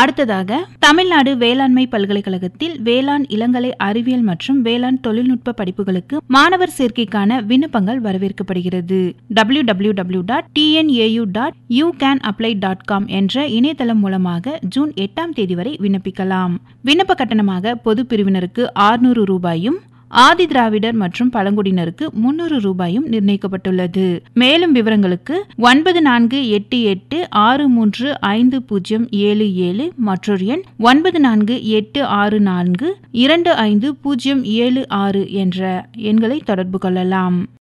அடுத்ததாக தமிழ்நாடு வேளாண்மை பல்கலைக்கழகத்தில் வேளாண் இளங்கலை அறிவியல் மற்றும் வேளாண் தொழில்நுட்ப படிப்புகளுக்கு மாணவர் சேர்க்கைக்கான விண்ணப்பங்கள் வரவேற்கப்படுகிறது W W W dot TNAU dot U can apply dot com என்ற இணையதளம் மூலமாக ஜூன் எட்டாம் தேதி வரை விண்ணப்பிக்கலாம் விண்ணப்ப கட்டணமாக பொது பிரிவினருக்கு ஆறுநூறு ரூபாயும் ஆதி திராவிடர் மற்றும் பழங்குடியினருக்கு முன்னூறு ரூபாயும் நிர்ணயிக்கப்பட்டுள்ளது மேலும் விவரங்களுக்கு ஒன்பது நான்கு எட்டு எட்டு ஆறு மூன்று ஐந்து பூஜ்ஜியம் ஏழு ஏழு மற்றொரு எண் ஒன்பது நான்கு எட்டு ஆறு நான்கு இரண்டு ஐந்து பூஜ்ஜியம் ஏழு ஆறு என்ற எண்களை தொடர்பு கொள்ளலாம்